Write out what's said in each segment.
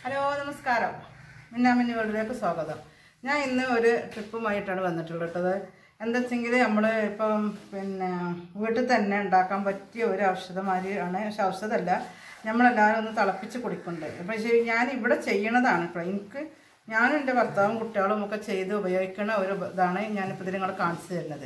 Hello നമസ്കാരം മിന്നാമിന്നി വേൾഡിലേക്ക് സ്വാഗതം ഞാൻ ഇന്ന് ഒരു ട്രിപ്പുമായിട്ടാണ് വന്നിട്ടുള്ളത് കേട്ടത് എന്താ വെച്ചെങ്കിൽ നമ്മൾ ഇപ്പം പിന്നെ വീട്ടിൽ തന്നെ ഉണ്ടാക്കാൻ പറ്റിയ ഒരു ഔഷധമാരിയാണ് പക്ഷെ ഔഷധമല്ല നമ്മളെല്ലാവരും ഒന്ന് തിളപ്പിച്ച് കുടിക്കുന്നുണ്ട് പക്ഷേ ഞാൻ ഇവിടെ ചെയ്യണതാണ് കേട്ടോ എനിക്ക് ഞാനും എൻ്റെ ഭർത്താവും കുട്ടികളും ഒക്കെ ചെയ്ത് ഉപയോഗിക്കുന്ന ഒരു ഇതാണ് ഞാനിപ്പോൾ ഇതിൽ നിങ്ങൾ കാണിച്ചു തരുന്നത്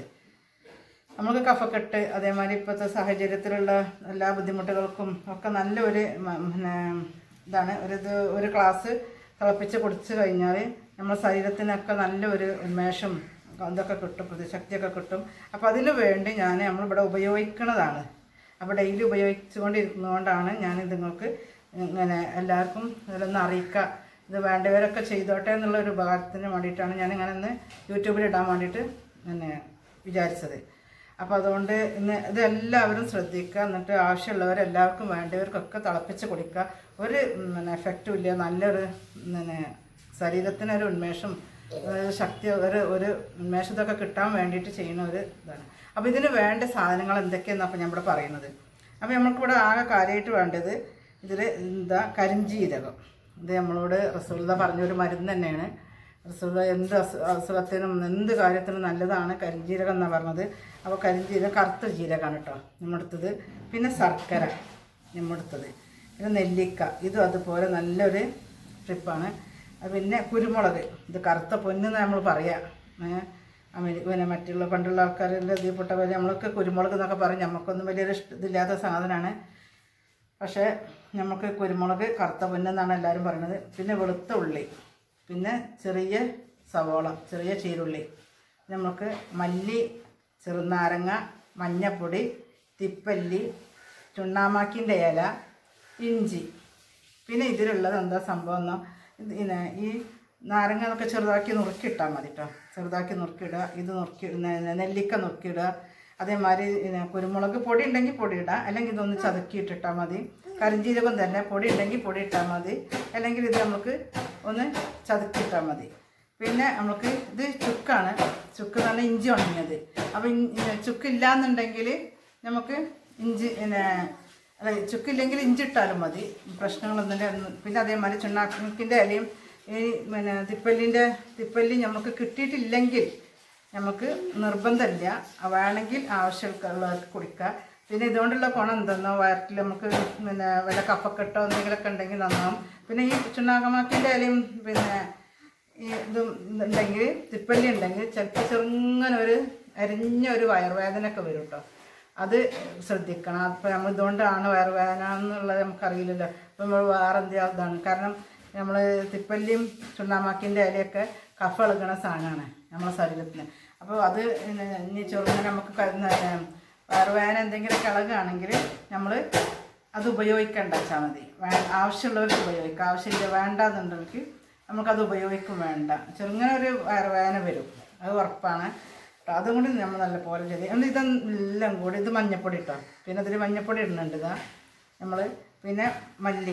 നമുക്ക് കഫക്കെട്ട് അതേമാതിരി ഇപ്പോഴത്തെ സാഹചര്യത്തിലുള്ള എല്ലാ ബുദ്ധിമുട്ടുകൾക്കും ഒക്കെ നല്ലൊരു മ- പിന്നെ ഇതാണ് ഒരു ഇത് ഒരു ഗ്ലാസ് തിളപ്പിച്ച് കുടിച്ച് കഴിഞ്ഞാൽ നമ്മുടെ ശരീരത്തിനൊക്കെ നല്ലൊരു ഉന്മേഷം ഇതൊക്കെ കിട്ടും പ്രതിശക്തിയൊക്കെ കിട്ടും അപ്പോൾ അതിന് വേണ്ടി ഞാൻ നമ്മളിവിടെ ഉപയോഗിക്കുന്നതാണ് അപ്പോൾ ഡെയിലി ഉപയോഗിച്ചുകൊണ്ടിരിക്കുന്നതുകൊണ്ടാണ് ഞാൻ നിങ്ങൾക്ക് ഇങ്ങനെ എല്ലാവർക്കും ഇതിലൊന്ന് അറിയിക്കുക ഇത് വേണ്ടവരൊക്കെ ചെയ്തോട്ടെ എന്നുള്ള ഒരു ഉപകാരത്തിന് വേണ്ടിയിട്ടാണ് ഞാൻ ഇങ്ങനെ ഒന്ന് യൂട്യൂബിൽ ഇടാൻ വേണ്ടിയിട്ട് പിന്നെ വിചാരിച്ചത് അപ്പോൾ അതുകൊണ്ട് ഇന്ന് ഇത് എല്ലാവരും ശ്രദ്ധിക്കുക എന്നിട്ട് ആവശ്യമുള്ളവരെല്ലാവർക്കും വേണ്ടവർക്കൊക്കെ തിളപ്പിച്ച് കുടിക്കുക ഒരു ഉം, പിന്നെ എഫക്റ്റും ഇല്ല നല്ലൊരു പിന്നെ ശരീരത്തിനൊരു ഉന്മേഷം ഒരു ശക്തി ഒരു ഒരു ഉന്മേഷം ഇതൊക്കെ കിട്ടാൻ വേണ്ടിയിട്ട് ചെയ്യുന്ന ഒരു ഇതാണ് അപ്പോൾ ഇതിന് വേണ്ട സാധനങ്ങൾ എന്തൊക്കെയാണെന്ന് അപ്പോൾ ഞാൻ ഇവിടെ പറയുന്നത് അപ്പോൾ നമ്മൾക്കിവിടെ ആകെ കാര്യമായിട്ട് വേണ്ടത് ഇതിൽ എന്താ കരിഞ്ജീരകം ഇത് നമ്മളോട് റസൂൽദ പറഞ്ഞൊരു മരുന്ന് തന്നെയാണ് റസൂല എന്ത് അസു അസുഖത്തിനും എന്ത് കാര്യത്തിനും നല്ലതാണ് കരിഞ്ജീരകം എന്നാണ് പറഞ്ഞത് അപ്പോൾ കരിഞ്ജീരകം കറുത്ത ജീരകമാണ് കേട്ടോ നമ്മളെടുത്തത് പിന്നെ ശർക്കര നമ്മളെടുത്തത് പിന്നെ നെല്ലിക്ക ഇതും അതുപോലെ നല്ലൊരു ട്രിപ്പാണ് അത് പിന്നെ കുരുമുളക് ഇത് കറുത്ത പൊന്നെന്ന് നമ്മൾ പറയാം ഏഹ് അമേരി പിന്നെ മറ്റുള്ള പണ്ടുള്ള ആൾക്കാരുടെ ഇതിൽപ്പെട്ട പോലെ നമ്മളൊക്കെ കുരുമുളക് എന്നൊക്കെ പറയും നമുക്കൊന്നും വലിയൊരു ഇഷ്ട ഇതില്ലാത്ത സാധനമാണ് പക്ഷേ നമുക്ക് കുരുമുളക് കറുത്ത പൊന്നെന്നാണ് എല്ലാവരും പറയുന്നത് പിന്നെ വെളുത്ത ഉള്ളി പിന്നെ ചെറിയ സവോള ചെറിയ ചീരുള്ളി നമുക്ക് മല്ലി ചെറുനാരങ്ങ മഞ്ഞപ്പൊടി തിപ്പല്ലി ചുണ്ണാമാക്കിൻ്റെ ഇല ഇഞ്ചി പിന്നെ ഇതിലുള്ളത് എന്താ സംഭവം എന്നോ ഇത് ഇങ്ങനെ ഈ നാരങ്ങ ഒക്കെ ചെറുതാക്കി നുറുക്കിയിട്ടാൽ മതി കേട്ടോ ചെറുതാക്കി നുറുക്കിയിടുക ഇത് നുറുക്കി നെ- നെല്ലിക്ക നുറുക്കിയിടുക അതേമാതിരി പിന്നെ കുരുമുളക് പൊടി ഉണ്ടെങ്കിൽ പൊടി ഇടാം അല്ലെങ്കിൽ ഇതൊന്ന് ചതുക്കിയിട്ടിട്ടാൽ മതി കരിഞ്ജീരകം തന്നെ പൊടി ഉണ്ടെങ്കിൽ പൊടി ഇട്ടാൽ മതി അല്ലെങ്കിൽ ഇത് നമുക്ക് ഒന്ന് ചതുക്കിയിട്ടാൽ മതി പിന്നെ നമുക്ക് ഇത് ചുക്കാണ് ചുക്ക് നല്ല ഇഞ്ചി ഉണങ്ങിയത് അപ്പോൾ ചുക്ക് ഇല്ലാന്നുണ്ടെങ്കിൽ നമുക്ക് ഇഞ്ചി പിന്നെ അല്ല ചുക്കില്ലെങ്കിൽ ഇഞ്ചി ഇട്ടാലും മതി പ്രശ്നങ്ങളൊന്നും ഇല്ല. പിന്നെ അതേമാതിരി ചുണ്ണാക്കിൻ്റെ ഇലയും ഈ പിന്നെ തിപ്പല്ലിൻ്റെ തിപ്പല്ലി നമുക്ക് കിട്ടിയിട്ടില്ലെങ്കിൽ നമുക്ക് നിർബന്ധമില്ല വേണമെങ്കിൽ ആവശ്യമുള്ളവർക്ക് കുടിക്കുക പിന്നെ ഇതുകൊണ്ടുള്ള ഗുണം എന്തെന്നോ വയറ്റിൽ നമുക്ക് പിന്നെ വല്ല കഫക്കെട്ടോ എന്തെങ്കിലുമൊക്കെ ഉണ്ടെങ്കിൽ നന്നാവും പിന്നെ ഈ ചുണ്ണാകമാക്കിൻ്റെ ഇലയും പിന്നെ ഈ ഇതും ഉണ്ടെങ്കിൽ തിപ്പല്ലി ഉണ്ടെങ്കിൽ ചിലപ്പോൾ ചെറുങ്ങനെ ഒരു അരിഞ്ഞ ഒരു വയറുവേദനയൊക്കെ വരും കേട്ടോ അത് ശ്രദ്ധിക്കണം അപ്പോൾ നമ്മൾ ഇതുകൊണ്ടാണ് വയറുവേദന എന്നുള്ളത് നമുക്കറിയില്ലല്ലോ അപ്പോൾ നമ്മൾ വേറെ എന്ത് ഇതാണ് കാരണം നമ്മൾ തിപ്പല്ലിയും ചുണ്ണാമാക്കിൻ്റെ ഇലയൊക്കെ കഫ ഇളകണ സാധനമാണ് നമ്മുടെ ശരീരത്തിന് അപ്പോൾ അത് പിന്നെ ഇനി ചെറുങ്ങനെ നമുക്ക് ക- പിന്നെ വയറുവേദന എന്തെങ്കിലുമൊക്കെ ഇളകുകയാണെങ്കിൽ നമ്മൾ അത് ഉപയോഗിക്കേണ്ട വെച്ചാൽ മതി വേ ആവശ്യമുള്ളവർക്ക് ഉപയോഗിക്കാം ആവശ്യമില്ല വേണ്ടാന്നുണ്ടെങ്കിൽ നമുക്കത് ഉപയോഗിക്കും വേണ്ട ചെറുങ്ങനെ ഒരു വയറുവേദന വരും അത് ഉറപ്പാണ് ട്ടോ. അതും കൂടി നമ്മൾ നല്ല പോലെ ചെയ്ത് എന്നിട്ട് ഇതെല്ലാം കൂടി ഇത് മഞ്ഞപ്പൊടി ഇട്ടോ പിന്നെ അതിൽ മഞ്ഞപ്പൊടി ഇടുന്നുണ്ട് ഇതാ നമ്മൾ പിന്നെ മല്ലി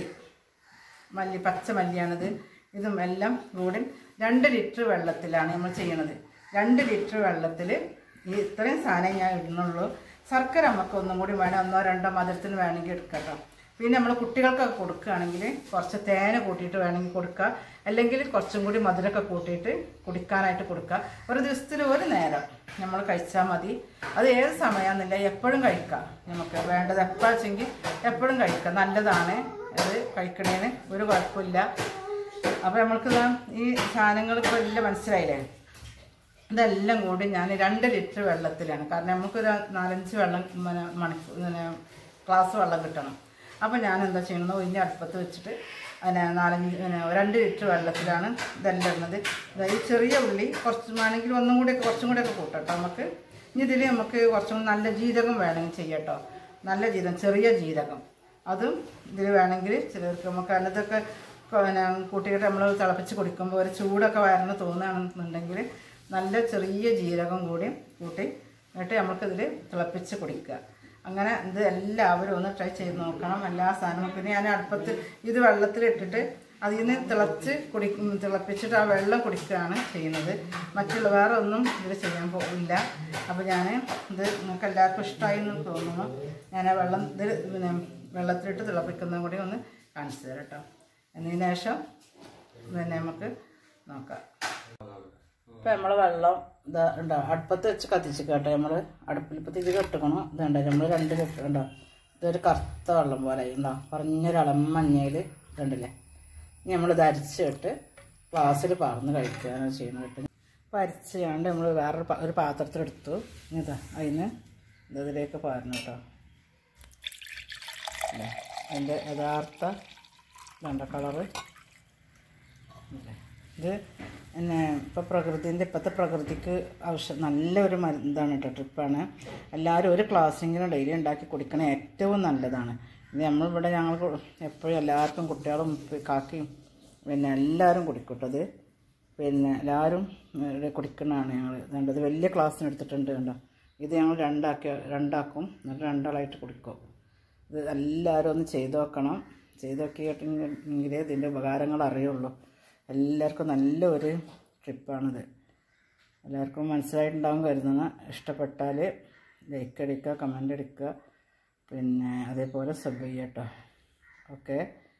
മല്ലി പച്ച മല്ലിയാണിത് ഇതും എല്ലാം കൂടി രണ്ട് ലിറ്റർ വെള്ളത്തിലാണ് നമ്മൾ ചെയ്യണത് രണ്ട് ലിറ്റർ വെള്ളത്തിൽ ഈ ഇത്രയും സാധനം ഞാൻ ഇടുന്നുള്ളൂ ശർക്കര നമുക്ക് ഒന്നും കൂടി വേണം ഒന്നോ രണ്ടോ മധുരത്തിന് വേണമെങ്കിൽ എടുക്കാം പിന്നെ നമ്മൾ കുട്ടികൾക്കൊക്കെ കൊടുക്കുകയാണെങ്കിൽ കുറച്ച് തേന കൂട്ടിയിട്ട് വേണമെങ്കിൽ കൊടുക്കുക അല്ലെങ്കിൽ കുറച്ചും കൂടി മധുരമൊക്കെ കൂട്ടിയിട്ട് കുടിക്കാനായിട്ട് കൊടുക്കുക ഒരു ദിവസത്തിൽ ഒരു നേരം നമ്മൾ കഴിച്ചാൽ മതി അത് ഏത് സമയമെന്നില്ല എപ്പോഴും കഴിക്കാം നമുക്ക് വേണ്ടത് എപ്പോഴെങ്കിൽ എപ്പോഴും കഴിക്കാം നല്ലതാണ് അത് കഴിക്കണേന് ഒരു കുഴപ്പമില്ല അപ്പോൾ നമ്മൾക്ക് ദാ ഈ സാധനങ്ങൾ ഇപ്പോൾ എല്ലാം മനസ്സിലായില്ലേ ഇതെല്ലാം കൂടി ഞാൻ രണ്ട് ലിറ്റർ വെള്ളത്തിലാണ് കാരണം നമുക്കൊരു നാലഞ്ച് വെള്ളം പിന്നെ മണിക്കൂർ പിന്നെ ഗ്ലാസ് വെള്ളം കിട്ടണം അപ്പോൾ ഞാൻ എന്താ ചെയ്യണമെന്ന് ഒഴിഞ്ഞ അടുപ്പത്ത് വെച്ചിട്ട് പിന്നെ നാലഞ്ച് പിന്നെ രണ്ട് ലിറ്റർ വെള്ളത്തിലാണ് ഇതെല്ലാം ഇടുന്നത് ദാ ഈ ചെറിയ ഉള്ളി കുറച്ച് വേണമെങ്കിൽ ഒന്നും കൂടി കുറച്ചും കൂടി ഒക്കെ കൂട്ടട്ടോ നമുക്ക് ഇനി ഇതിൽ നമുക്ക് കുറച്ചും കൂടി നല്ല ജീരകം വേണമെങ്കിൽ ചെയ്യട്ടോ നല്ല ജീരകം ചെറിയ ജീരകം അതും ഇതിൽ വേണമെങ്കിൽ ചിലർക്ക് നമുക്ക് അതിനകത്തൊക്കെ പിന്നെ കൂട്ടിയിട്ട് നമ്മൾ തിളപ്പിച്ച് കുടിക്കുമ്പോൾ ഒരു ചൂടൊക്കെ വരണം തോന്നുകയാണെന്നുണ്ടെങ്കിൽ നല്ല ചെറിയ ജീരകം കൂടി കൂട്ടി എന്നിട്ട് നമുക്കിതിൽ തിളപ്പിച്ച് കുടിക്കുക അങ്ങനെ ഇത് എല്ലാവരും ഒന്ന് ട്രൈ ചെയ്ത് നോക്കണം എല്ലാ സാധനവും പിന്നെ ഞാൻ അടുപ്പത്ത് ഇത് വെള്ളത്തിലിട്ടിട്ട് അതിൽ നിന്ന് തിളച്ച് കുടി തിളപ്പിച്ചിട്ട് ആ വെള്ളം കുടിക്കുകയാണ് ചെയ്യുന്നത് മറ്റുള്ള വേറെ ഒന്നും ഇതിൽ ചെയ്യാൻ പോകില്ല അപ്പോൾ ഞാൻ ഇത് നിങ്ങൾക്ക് എല്ലാവർക്കും ഇഷ്ടമായി എന്ന് തോന്നുന്നു ഞാൻ ആ വെള്ളം ഇതിൽ പിന്നെ വെള്ളത്തിലിട്ട് തിളപ്പിക്കുന്നതും കൂടി ഒന്ന് കാണിച്ചു തരാം കേട്ടോ എന്നതിന് ശേഷം പിന്നെ നമുക്ക് നോക്കാം ഇപ്പം നമ്മൾ വെള്ളം ഇതാ ഉണ്ടോ അടുപ്പത്ത് വെച്ച് കത്തിച്ച് കേട്ടോ നമ്മൾ അടുപ്പിൽ ഇപ്പം തിരി കെട്ടിക്കണം ഇതുണ്ടോ നമ്മൾ രണ്ട് കെട്ട് ഉണ്ടോ ഇതൊരു കറുത്ത വെള്ളം പോലെ ഉണ്ടോ കുറഞ്ഞൊരളം മഞ്ഞയിൽ ഇതുണ്ടല്ലേ ഇനി നമ്മൾ ഇത് അരിച്ചിട്ട് ഗ്ലാസ്സിൽ പാർന്ന് കഴിക്കുകയാണ് ചെയ്യുന്നത് കേട്ടോ അപ്പോൾ അരിച്ച് കണ്ട് നമ്മൾ വേറൊരു പാ- ഒരു പാത്രത്തിലെടുത്തു ഇനി ഇതാ അതിന് ഇതിലേക്ക് പാരുന്നു കേട്ടോ ഇല്ലേ? അതിൻ്റെ യഥാർത്ഥ വേണ്ട കളറ് ഇല്ലേ? ഇത് പിന്നെ ഇപ്പോൾ പ്രകൃതിൻ്റെ ഇപ്പോഴത്തെ പ്രകൃതിക്ക് ആവശ്യം നല്ലൊരു മരുന്ന് ഇതാണ് കേട്ടോ ട്രിപ്പാണ് എല്ലാവരും ഒരു ക്ലാസ്സെങ്കിലും ഡെയിലി ഉണ്ടാക്കി കുടിക്കണ ഏറ്റവും നല്ലതാണ് ഇത് നമ്മളിവിടെ ഞങ്ങൾ എപ്പോഴും എല്ലാവർക്കും കുട്ടികളും കാക്കയും പിന്നെ എല്ലാവരും കുടിക്കും കേട്ടോ ഇത് പിന്നെ എല്ലാവരും ഇവിടെ കുടിക്കണതാണ് ഞങ്ങൾ ഇതുണ്ട് ഇത് വലിയ ക്ലാസ്സിന് എടുത്തിട്ടുണ്ട് കണ്ടോ ഇത് ഞങ്ങൾ രണ്ടാക്കി രണ്ടാക്കും എന്നിട്ട് രണ്ടാളായിട്ട് കുടിക്കും ഇത് എല്ലാവരും ഒന്ന് ചെയ്ത് നോക്കണം ചെയ്ത് നോക്കിയിട്ടെങ്കിലേ ഇതിൻ്റെ ഉപകാരങ്ങൾ അറിയുള്ളൂ എല്ലാവർക്കും നല്ലൊരു ട്രിപ്പാണിത് എല്ലാവർക്കും മനസ്സിലായിട്ടുണ്ടാവും കരുതുന്ന ഇഷ്ടപ്പെട്ടാൽ ലൈക്ക് അടിക്കുക കമൻ്റ് അടിക്കുക പിന്നെ അതേപോലെ സബ് ചെയ്യുക കേട്ടോ ഓക്കെ